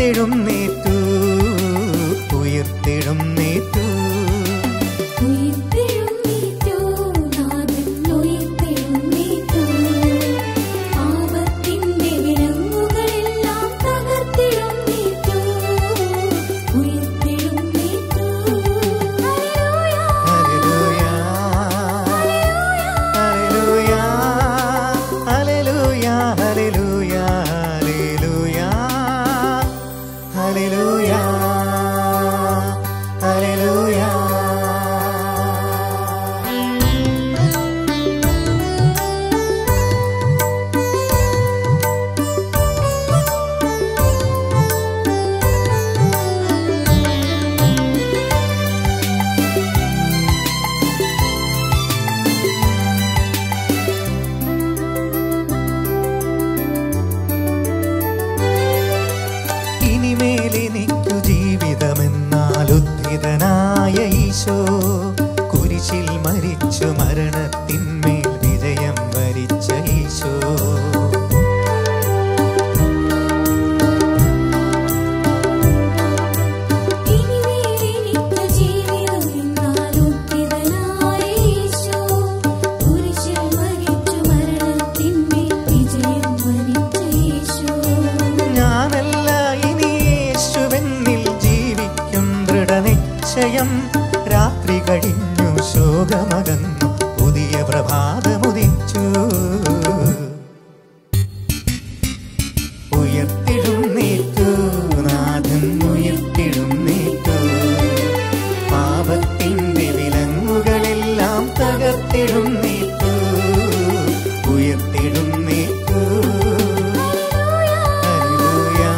ഉയർത്തെഴുന്നേറ്റു ഉയർത്തെഴുന്നേറ്റു ഉയർത്തെഴുന്നേറ്റു നാഥൻ ഉയർത്തെഴുന്നേറ്റു പാപത്തിന്റെ വിലങ്ങുകളെല്ലാം തകർത്തെഴുന്നേറ്റു ഉയർത്തെഴുന്നേറ്റു ഹല്ലേലൂയ ഹല്ലേലൂയ ഹല്ലേലൂയ ഹല്ലേലൂയ ഹല്ലേലൂയ ഹല്ലേലൂയ ഹല്ലേലൂയ ഇനിമേലെനിക്കു ജീവിതമെന്നാൽ ഉദ്ധിതനായ ഈശോ കുരിശിൽ മരിച്ചു മരണത്തിന്മേൽ വിജയം വരിച്ച ഈശോ ഇനിമേലെനിക്കു ജീവിതമെന്നാൽ ഉദ്ധിതനായ യേശു കുരിശിൽ മരിച്ചു മരണത്തിന്മേൽ വിജയം വരിച്ച യേശു ഞാനല്ല ഇനി യേശുവെന്നിൽ ജീവിക്കും ദൃഢനിശ്ചയം രാത്രി കഴിഞ്ഞു ശോകമകന്നു പുതിയ പ്രഭാതമുദിച്ചു ഉയർത്തിടുന്നേറ്റു നാഥൻ ഉയർത്തിടുന്നേറ്റു പാപത്തിന്റെ വിലങ്ങുകളെല്ലാം തകർത്തിടുന്നേറ്റു ഉയർത്തിടുന്നേറ്റു ഹല്ലേലൂയ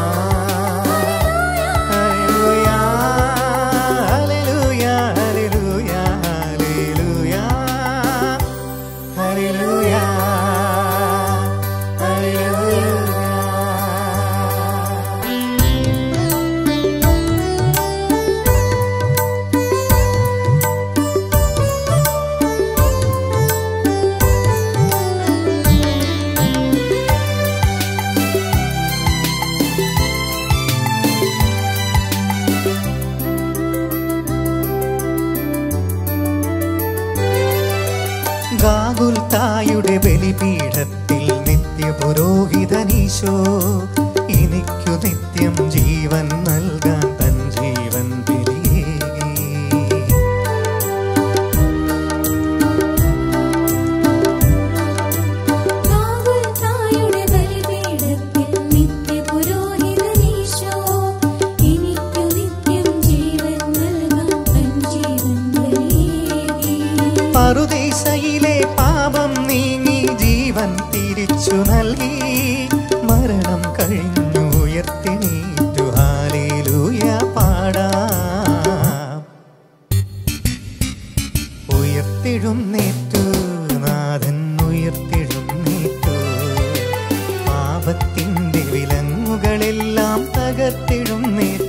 ഹല്ലേലൂയ ഹല്ലേലൂയ ഹല്ലേലൂയ ഹല്ലേലൂയ ഹല്ലേലൂയ ഗാഗുൽത്തായുടെ ബലിപീഠത്തിൽ നിത്യപുരോഹിതനീശോ എനിക്കു നിത്യം ജീവൻ നൽകാൻ തൻ ജീവൻ ബലിയേകി ഗാഗുൽത്തായുടെ ബലിപീഠത്തിൽ നിത്യപുരോഹിതനീശോ എനിക്കു നിത്യം ജീവൻ നൽകാൻ തൻ ജീവൻ ബലിയേകി പറുദീസയിലെ പാപം നീങ്ങി ജീവൻ തിരിച്ചു നൽകി മരണം കഴിഞ്ഞു ഉയർത്തിനീറ്റു ഹാലേലൂയ പാടാം ഉയർത്തിഴുന്നേറ്റു നാഥൻ ഉയർത്തിഴുന്നേറ്റു പാപത്തിന്റെ വിലങ്ങുകളെല്ലാം തകർത്തിഴുന്നേറ്റു